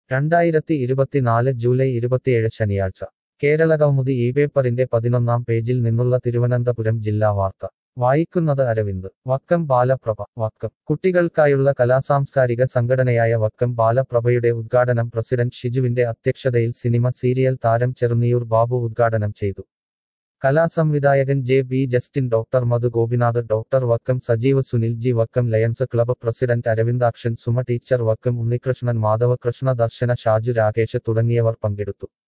രണ്ടായിരത്തി ഇരുപത്തിനാല് ജൂലൈ ഇരുപത്തിയേഴ് ശനിയാഴ്ച കേരള കൗമുദി ഈ പേപ്പറിന്റെ പതിനൊന്നാം പേജിൽ നിന്നുള്ള തിരുവനന്തപുരം ജില്ലാ വാർത്ത വായിക്കുന്നത് അരവിന്ദ് വക്കം ബാലപ്രഭ വക്കം കുട്ടികൾക്കായുള്ള കലാസാംസ്കാരിക സംഘടനയായ വക്കം ബാലപ്രഭയുടെ ഉദ്ഘാടനം പ്രസിഡന്റ് ഷിജുവിന്റെ അധ്യക്ഷതയിൽ സിനിമ സീരിയൽ താരം ചെറുന്നിയൂർ ബാബു ഉദ്ഘാടനം ചെയ്തു കലാസംവിധായകൻ J B Justin doctor Madhu Gopinath doctor Vakkom Sajeev Sunil G Vakkom Lions club president Aravindakshan Suma teacher Vakkom Unnikrishnan Madhavakrishna Darshana Shaju Rakesh തുടങ്ങിയവർ പങ്കെടുത്തു